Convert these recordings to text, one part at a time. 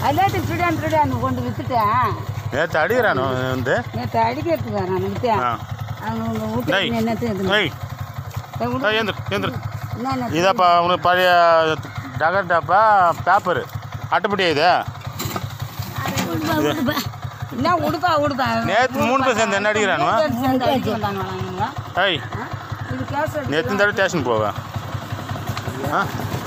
எல்லாத்தையும் திருடான் திருடான்னு கொண்டு வித்துட்டேன் நேற்று அடிக்கிறானு வந்து நேற்று அடிக்கிறதுக்கு நான் வித்தேன் ஆ அவங்க உங்க டேய் வீட்டுக்கு என்னத்தையும் ஏய் ஏய், ஏந்திரு ஏந்திரு என்ன இதாப்பா உனக்கு பழைய டகர் டாப்பா பேப்பரு அட்டைப்பட்டியா இது என்ன உடுப்பா உடுப்பா நேற்று மூணு பேர் சேர்ந்து என்ன அடிக்கிறானுவா சேர்ந்து அடிச்சு வந்தாங்க இவங்க. ஏய் ஆ? இது கேஸ் எடுத்து நேற்று இந்த ஸ்டேஷன் போவேன் ஆ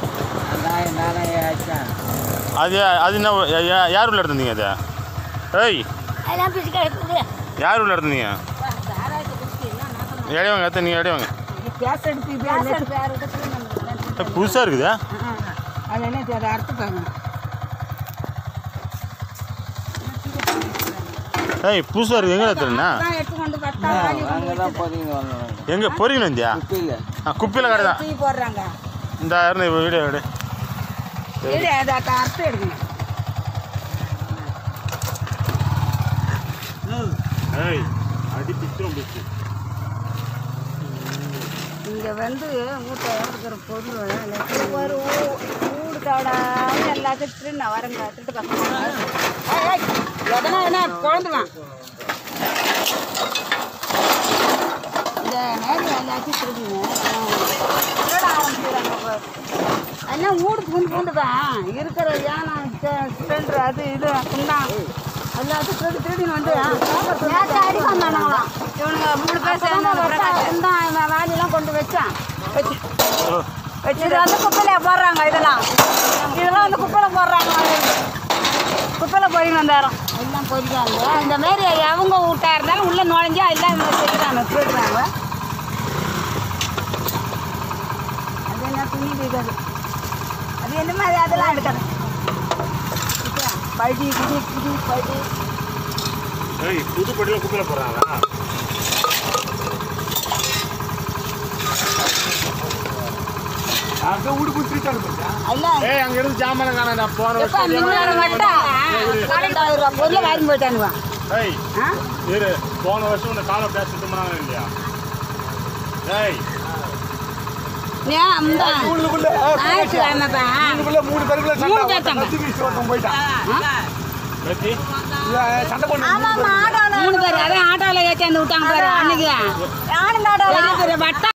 அது அது என்ன யா- யா- யார் உள்ள இருந்தீங்க அது ஏய் அதெல்லாம் பிடிச்சி கிடக்குது யார் உள்ள இருந்தீங்க சாராயத்தை குடிச்சு எல்லாம் நாசமா- இடையவங்க எத்த நீங்கள் இடையவங்க இது கேஸ் எடுத்து இது கேஸ் எல்லாம் எடுத்து. வேற இடத்துல நம்ம புதுசாக இருக்குதா ஆ, ஆ. அது என்ன அது அறுத்துட்டாங்க ஏய் புதுசாக இருக்குது எங்கே எடுத்துருண்ணா அதான் எடுத்து கொண்டு பார்த்தா வாங்கி கொண்டு வச்சுட்டு எங்கே பொறிக்கணும் இந்தியா ஆ குப்பையில் கடை தான் தூக்கி போடுறாங்க இந்த இருந்து இப்போ வீடியோ எடு இது அதை அறுத்து எடுக்கணும் ஏய் அடி பிச்சுரும் பிச்சு இங்கே வந்து வீட்டை இருக்கிற பொருள் எல்லாத்தையும் ஒரு ஊ- ஊடு தவிடாம எல்லாத்தையும் திருடு நான் வரேங்க திருட்டு பக்கம் எதனா என்ன குழந்துவான் இந்த நேரம் எல்லாத்தையும் திருடுங்க திருட ஆரம்பிச்சுறாங்க பாரு. எல்லாம் ஊடு பூந்து பூண்டு தான் இருக்கிற யானை சிலிண்டர் அது இது குண்டா எல்லாத்தையும் திருடி திருடின்னு வந்து நேற்று அடிக்க வந்தானுங்களாம் இவனுங்க மூணு பேர் சேர்ந்து குண்டா வேலையெல்லாம் கொண்டு வச்சான் வச்சு இது வந்து குப்பையில போடுறாங்க இதெல்லாம் இதெல்லாம் வந்து குப்பையில போடுறாங்க குப்பையில போய் வந்தாரோம் எல்லாம் பொறிக்காங்க இந்த மாதிரி அவங்க வீட்டா இருந்தாலும் உள்ள நுழைஞ்சா எல்லாம் இவங்க செய்கிறாங்க திருடுறாங்க அது என்ன துணி இருக்குது அது என்ன மாதிரி அதெல்லாம் எடுக்கணும் படி குடி குடி படி ஏய் புது படியில் குப்பையில் போடுறாங்களா எல்லாம் ஏய் அங்க இருந்து ஜாமான காண நான் போன எப்ப வருஷம் முன்னாடி மட்டும் பன்னெண்டாயிரம் ரூபா பொருளை வாங்கி போயிட்டானுவா ஏய் ஆ இரு போன வருஷம் இந்த காலம் பேசிட்டு போனாங்க இல்லையா ஏய் ஏன் அந்த ஞாயிற்றுக்கிழமைப்பா மூணு பேர்த்தாங்க வெத்தி ஆமாம் ஆட்டோ மூணு பேர் அதான் ஆட்டோவில் ஏற்றி வந்து விட்டாங்க பாரு அன்னைக்கு ஆனந்த ஆட்டோ பெரிய பெரிய வட்டம்